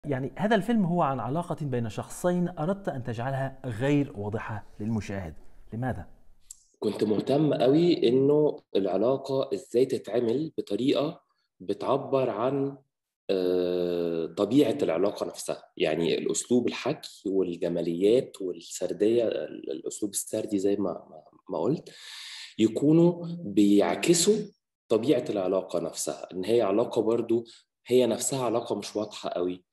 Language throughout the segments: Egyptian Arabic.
يعني هذا الفيلم هو عن علاقة بين شخصين أردت أن تجعلها غير واضحة للمشاهد لماذا؟ كنت مهتم قوي انه العلاقه ازاي تتعمل بطريقه بتعبر عن آه، طبيعه العلاقه نفسها يعني الاسلوب الحكي والجماليات والسرديه الاسلوب السردي زي ما ما قلت يكونوا بيعكسوا طبيعه العلاقه نفسها ان هي علاقه برضو هي نفسها علاقه مش واضحه قوي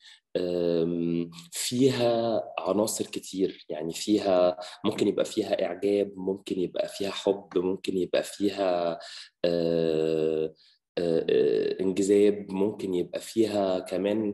فيها عناصر كتير يعني فيها ممكن يبقى فيها إعجاب ممكن يبقى فيها حب ممكن يبقى فيها آه، آه، آه، انجذاب ممكن يبقى فيها كمان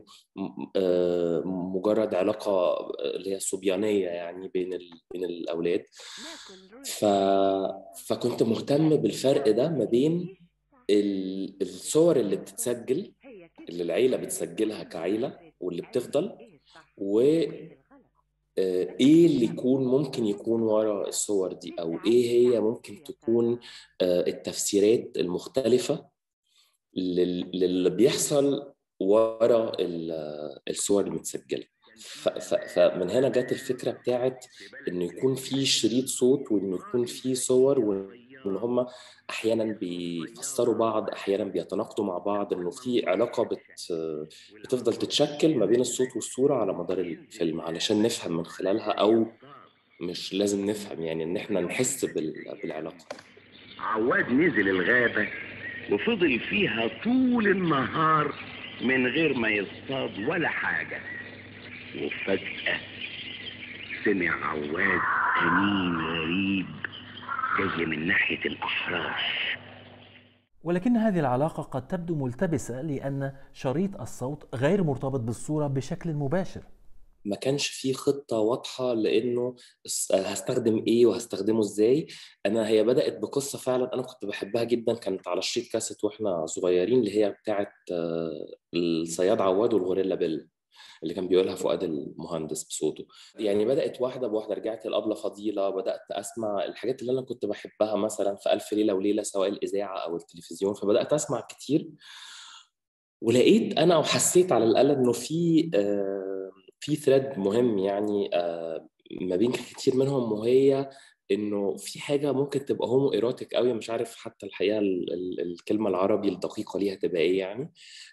مجرد علاقه اللي هي صبيانيه يعني بين بين الاولاد ف فكنت مهتم بالفرق ده ما بين الصور اللي بتتسجل اللي العيله بتسجلها كعيله واللي بتفضل و آه، ايه اللي يكون ممكن يكون ورا الصور دي او ايه هي ممكن تكون آه، التفسيرات المختلفه للي بيحصل ورا الصور المتسجله فمن هنا جت الفكره بتاعت انه يكون في شريط صوت وانه يكون في صور ان هم احيانا بيفسروا بعض احيانا بيتناقضوا مع بعض انه في علاقه بت بتفضل تتشكل ما بين الصوت والصوره على مدار الفيلم علشان نفهم من خلالها او مش لازم نفهم يعني ان احنا نحس بالعلاقه عواد نزل الغابه وفضل فيها طول النهار من غير ما يصطاد ولا حاجه وفجاه سمع عواد انين غريب جاي من ناحية الأحراش ولكن هذه العلاقة قد تبدو ملتبسة لأن شريط الصوت غير مرتبط بالصورة بشكل مباشر ما كانش في خطة واضحة لأنه هستخدم إيه وهستخدمه إزاي أنا هي بدأت بقصة فعلا أنا كنت بحبها جدا كانت على شريط كاسيت وإحنا صغيرين اللي هي بتاعت آه، الصياد عواد والغوريلا بيل اللي كان بيقولها فؤاد المهندس بصوته يعني بدات واحده بواحده رجعت الابله فضيله بدات اسمع الحاجات اللي انا كنت بحبها مثلا في الف ليله وليله سواء الاذاعه او التلفزيون فبدات اسمع كتير ولقيت انا وحسيت على الاقل انه في آه، في ثريد مهم يعني آه، ما بين كتير منهم وهي انه في حاجه ممكن تبقى هومو ايروتيك قوي مش عارف حتى الحقيقه الكلمه العربي الدقيقه ليها تبقى ايه يعني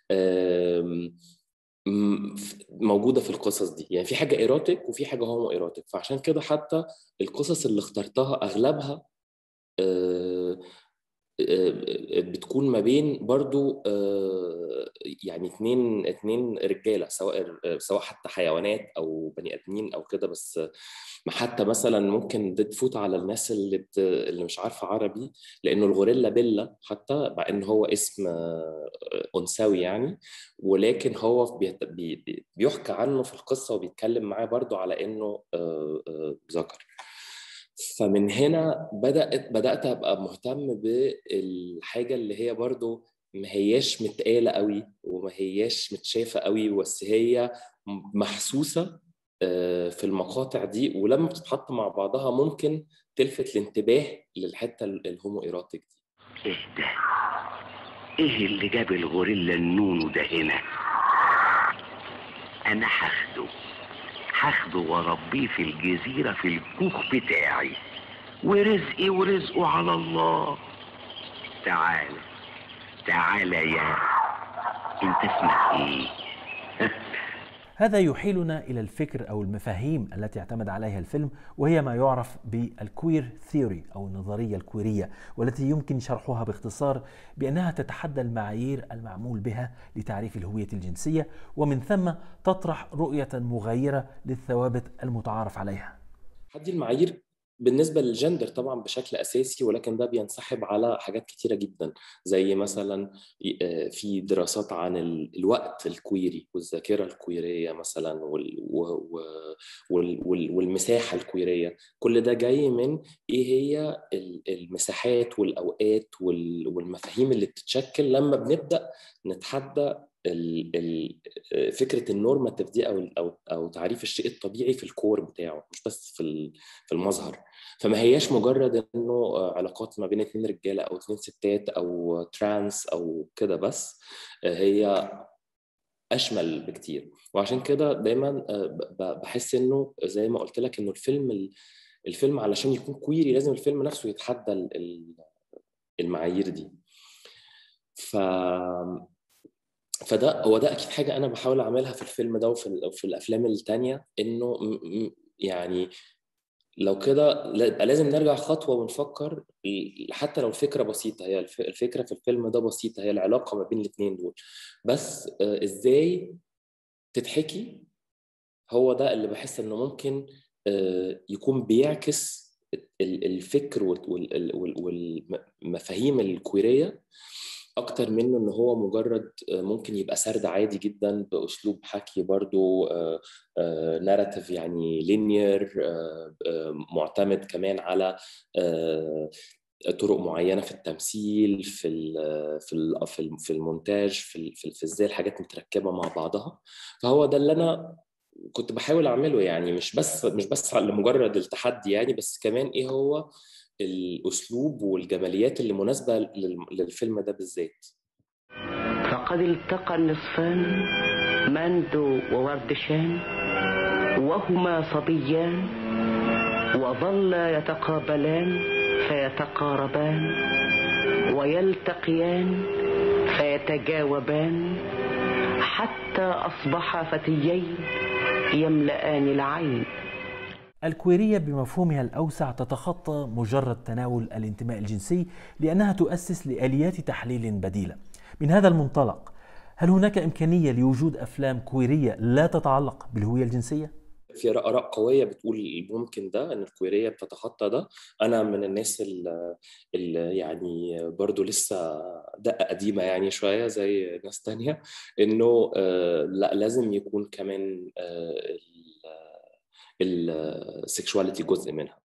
موجوده في القصص دي يعني في حاجه ايروتيك وفي حاجه هومو ايروتيك فعشان كده حتى القصص اللي اخترتها اغلبها آه، بتكون ما بين برضو آه، يعني اتنين اتنين رجاله سواء سواء حتى حيوانات او بني ادمين او كده بس ما حتى مثلا ممكن تفوت على الناس اللي بت... اللي مش عارفه عربي لانه الغوريلا بيلا حتى مع ان هو اسم آه، انثوي يعني ولكن هو بي... بيحكى عنه في القصه وبيتكلم معاه برضو على انه آه، ذكر فمن هنا بدات بدات ابقى مهتم بالحاجه اللي هي برضو ما هياش متقاله قوي وما هياش متشافه قوي بس هي محسوسه آه، في المقاطع دي ولما بتتحط مع بعضها ممكن تلفت الانتباه للحته الهومو ايروتيك دي ايه ده ايه اللي جاب الغوريلا النونو ده هنا انا هاخده هاخده واربيه في الجزيرة في الكوخ بتاعي ورزقي ورزقه على الله تعال تعال يا انت اسمك ايه هذا يحيلنا إلى الفكر أو المفاهيم التي اعتمد عليها الفيلم وهي ما يعرف بالكوير ثيوري أو النظرية الكويرية والتي يمكن شرحها باختصار بأنها تتحدى المعايير المعمول بها لتعريف الهوية الجنسية ومن ثم تطرح رؤية مغايرة للثوابت المتعارف عليها هذه المعايير بالنسبه للجندر طبعا بشكل اساسي ولكن ده بينسحب على حاجات كتيره جدا زي مثلا آه، في دراسات عن الوقت الكويري والذاكره الكويريه مثلا والمساحه الكويريه كل ده جاي من ايه هي المساحات والاوقات والمفاهيم اللي بتتشكل لما بنبدا نتحدى فكره النورماتيف دي او او او تعريف الشيء الطبيعي في الكور بتاعه مش بس في في المظهر فما هياش مجرد انه علاقات ما بين اثنين رجاله او اثنين ستات او ترانس او كده بس هي اشمل بكتير وعشان كده دايما بحس انه زي ما قلت لك انه الفيلم الفيلم علشان يكون كويري لازم الفيلم نفسه يتحدى المعايير دي ف فده هو ده اكيد حاجه انا بحاول اعملها في الفيلم ده وفي في الافلام التانية انه يعني لو كده لازم نرجع خطوه ونفكر حتى لو الفكره بسيطه هي الفكره في الفيلم ده بسيطه هي العلاقه ما بين الاثنين دول بس ازاي تتحكي هو ده اللي بحس انه ممكن يكون بيعكس الفكر والمفاهيم الكويريه اكتر منه ان هو مجرد ممكن يبقى سرد عادي جدا باسلوب حكي برضو ناراتيف يعني لينير معتمد كمان على طرق معينه في التمثيل في في في المونتاج في في ازاي الحاجات متركبه مع بعضها فهو ده اللي انا كنت بحاول اعمله يعني مش بس مش بس لمجرد التحدي يعني بس كمان ايه هو الاسلوب والجماليات اللي مناسبه للفيلم ده بالذات فقد التقى النصفان ماندو ووردشان وهما صبيان وظلا يتقابلان فيتقاربان ويلتقيان فيتجاوبان حتى اصبحا فتيين يملأان العين الكويرية بمفهومها الأوسع تتخطى مجرد تناول الانتماء الجنسي لأنها تؤسس لآليات تحليل بديلة من هذا المنطلق هل هناك إمكانية لوجود أفلام كويرية لا تتعلق بالهوية الجنسية؟ في آراء قوية بتقول ممكن ده إن الكويرية بتتخطى ده أنا من الناس اللي يعني برضو لسه دقة قديمة يعني شوية زي ناس تانية إنه لا لازم يكون كمان السكشواليتي جزء منها